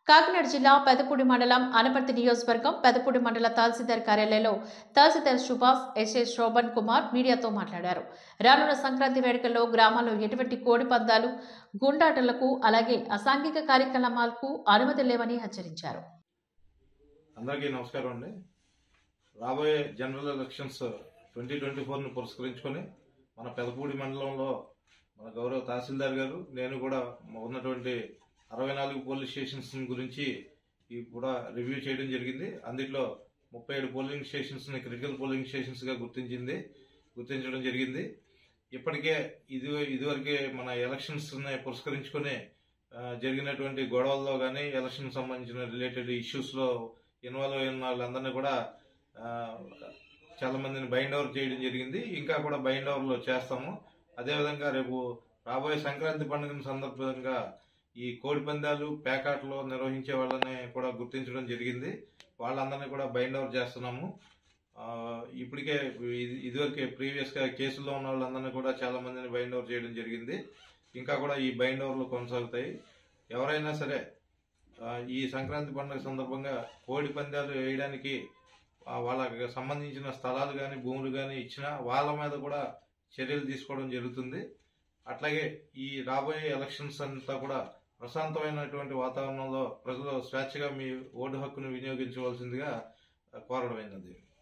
కాకినాడ జిల్లా పెదపూడి మండలం అనపర్తి నియోజకవర్గం పెదపూడి మండల తహసీల్దార్ కార్యాలయంలో తహసీల్దార్ సుభాష్ ఎస్ఎస్ శోభన్ కుమార్ మీడియాతో మాట్లాడారు రానున్న సంక్రాంతి వేడుకల్లో గ్రామాల్లో ఎటువంటి కోడి పందాలు గుండాటలకు అలాగే అసాంఘిక కార్యక్రమాలకు అనుమతి లేవని హెచ్చరించారు అందరికీ నమస్కారం అండి రాబోయే జనరల్ ఎలక్షన్స్ ట్వంటీ ట్వంటీ ఫోర్ని పురస్కరించుకొని మన పెదపూడి మండలంలో మన గౌరవ తహసీల్దార్ గారు నేను కూడా ఉన్నటువంటి అరవై నాలుగు పోలీస్ స్టేషన్స్ గురించి ఈ కూడా రివ్యూ చేయడం జరిగింది అందులో ముప్పై ఏడు పోలింగ్ స్టేషన్స్ని క్రిటికల్ పోలింగ్ స్టేషన్స్గా గుర్తించింది గుర్తించడం జరిగింది ఇప్పటికే ఇది ఇదివరకే మన ఎలక్షన్స్ని పురస్కరించుకొని ఆ, జరిగినటువంటి గొడవల్లో కానీ ఎలక్షన్ సంబంధించిన రిలేటెడ్ ఇష్యూస్లో ఇన్వాల్వ్ అయిన వాళ్ళందరినీ కూడా ఆ, చాలా మందిని బైండ్ ఓవర్ చేయడం జరిగింది ఇంకా కూడా బైండ్ ఓవర్లో చేస్తాము అదేవిధంగా రేపు రాబోయే సంక్రాంతి పండుగ సందర్భంగా ఈ కోడి పందాలు పేకాట్లు నిర్వహించే వాళ్ళని కూడా గుర్తించడం జరిగింది వాళ్ళందరినీ కూడా బైండ్ ఓవర్ చేస్తున్నాము ఆ, ఇప్పటికే ఇది- ఇదివరకే ప్రీవియస్ గా కేసుల్లో ఉన్న వాళ్ళందరినీ కూడా చాలా మందిని బైండ్ ఓవర్ చేయడం జరిగింది ఇంకా కూడా ఈ బైండ్ ఓవర్లు కొనసాగుతాయి ఎవరైనా సరే ఆ, ఈ సంక్రాంతి పండుగ సందర్భంగా కోడి పందాలు వేయడానికి ఆ, వాళ్ళకి సంబంధించిన స్థలాలు కానీ భూములు కానీ ఇచ్చినా వాళ్ళ మీద కూడా చర్యలు తీసుకోవడం జరుగుతుంది అట్లాగే ఈ రాబోయే ఎలక్షన్స్ అంతా కూడా ప్రశాంతమైనటువంటి వాతావరణంలో ప్రజలు స్వేచ్ఛగా మీ ఓటు హక్కును వినియోగించవలసిందిగా ఆ, కోరడమైనది